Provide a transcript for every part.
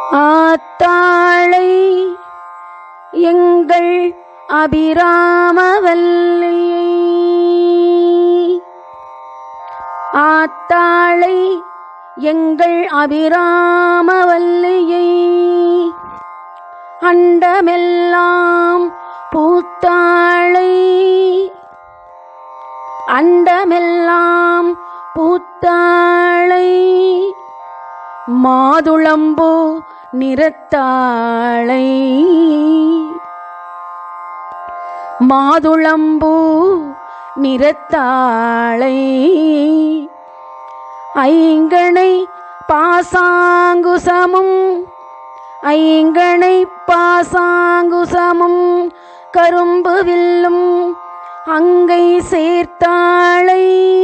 ஆத்தாளை எங்கள் அபிராமவல்லியை ஆத்தாளை எங்கள் அபிராமவல்லியை அண்டமெல்லாம் பூத்தாளை அண்டமெல்லாம் பூத்தாளை மாதுளம்பூ நிறத்தாளை மாதுளம்பூ நிறத்தாளை ஐங்கணை பாசாங்குசமும் ஐங்கணை பாசாங்குசமும் கரும்பு வில்லும் அங்கை சேர்த்தாளை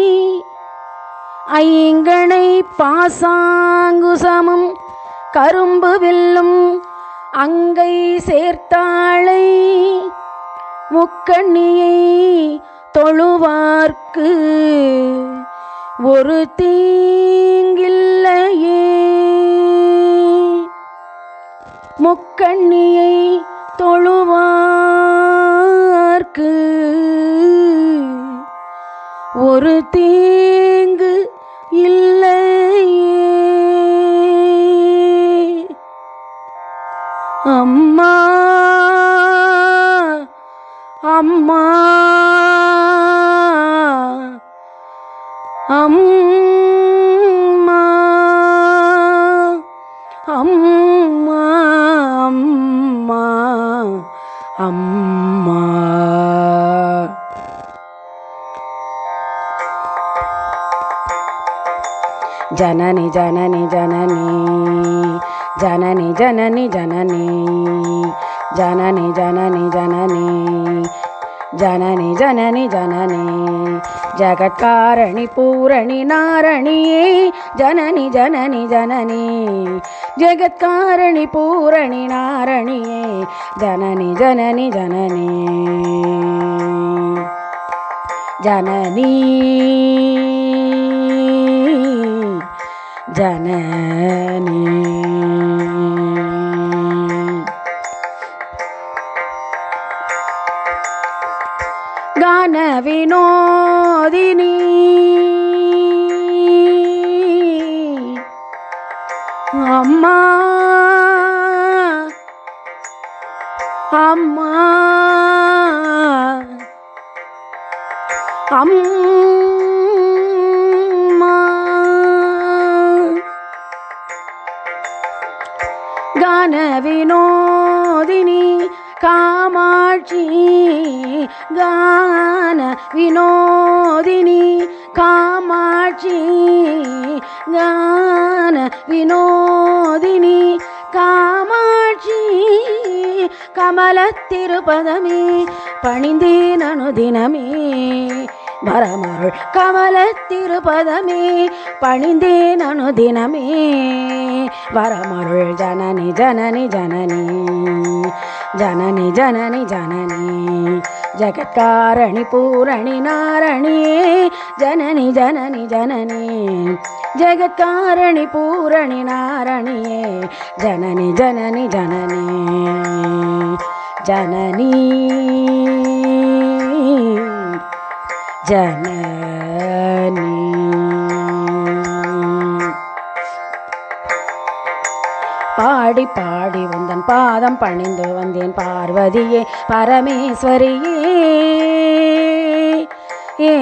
ஐங்கணை பாசாங்குசமும் கரும்பு வில்லும் அங்கை சேர்த்தாளை முக்கண்ணியை தொழுவார்க்கு ஒரு தீங்கில்லையே முக்கண்ணியை தொழுவார்க்கு ஒரு தீங்கு இல்லையே அம்மா அம்மா அம்மா அம்மா அம்மா அம்மா ஜனனி ஜனனி ஜனனி ஜனனி ஜனனி ஜனனி ஜனனி ஜனனி ஜனனி ஜனனி ஜனனி ஜனனி ஜகத்காரணி பூரணி நாரணியே ஜனனி ஜனனி ஜனனி ஜகத்காரணி பூரணி நாரணியே ஜனனி ஜனனி ஜனனி ஜனனி ஜனனி கான வினோதினி அம்மா அம்மா அம்மா கான வினோதினி காமாட்சி கான வினோதினி காமாட்சி கான வினோதினி காமாட்சி கமலத்திருப்பதமே பணிந்தேன் அனுதினமே வரமருள் கமலத்திருப்பதமே பணிந்தேன் அனுதினமே வரமருள் ஜனனி ஜனனி ஜனனி ஜனனி ஜனனி ஜனனி ஜகத்காரணி பூரணி நாரணியே ஜனனி ஜனனி ஜனனி ஜகத்காரணி பூரணி நாரணியே ஜனனி ஜனனி ஜனனி ஜனனி ஜனனி பாடி பாடி உந்தன் பாதம் பணிந்து வந்தேன் பார்வதியே பரமேஸ்வரியே ஏ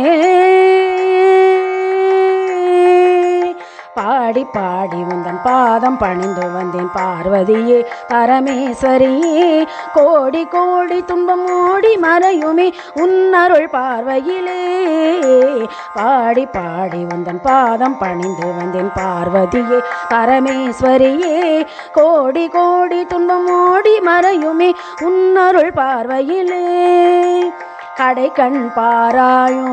பாடி பாடி உந்தன் பாதம் பணிந்து வந்தேன் பார்வதியே பரமேஸ்வரியே கோடி கோடி துன்பம் ஓடி மறையுமே உன்னருள் பார்வையிலே பாடி பாடி உந்தன் பாதம் பணிந்து வந்தேன் பார்வதியே பரமேஸ்வரியே கோடி கோடி துன்பம் ஓடி மறையுமே உன்னருள் பார்வையிலே கடை கண் பாராயோ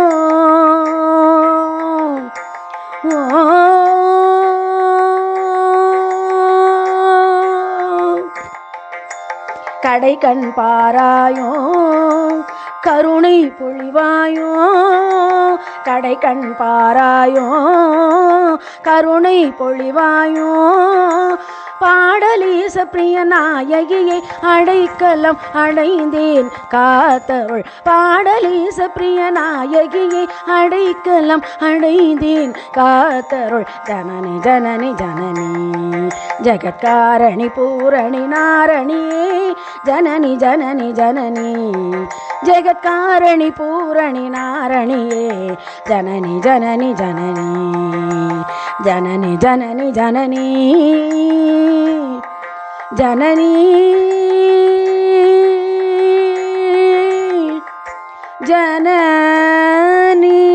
கடை கண் பாராயோ கருணை பொழிவாயோ கடை கண் பாராயோ கருணை பொழிவாயோ பாடலீச பிரிய நாயகியை அடைக்கலம் அடைந்தேன் காத்தருள் பாடலீச பிரிய நாயகியை அடைக்கலம் அடைந்தேன் காத்தருள் ஜனனி ஜனனி ஜனனி ஜகத்காரணி பூரணி நாரணியே ஜனனி ஜனனி ஜனனி ஜெகத்காரணி பூரணி நாரணியே ஜனனி ஜனனி ஜனனி ஜனனி ஜனனி ஜனனி ஜனனி ஜனனி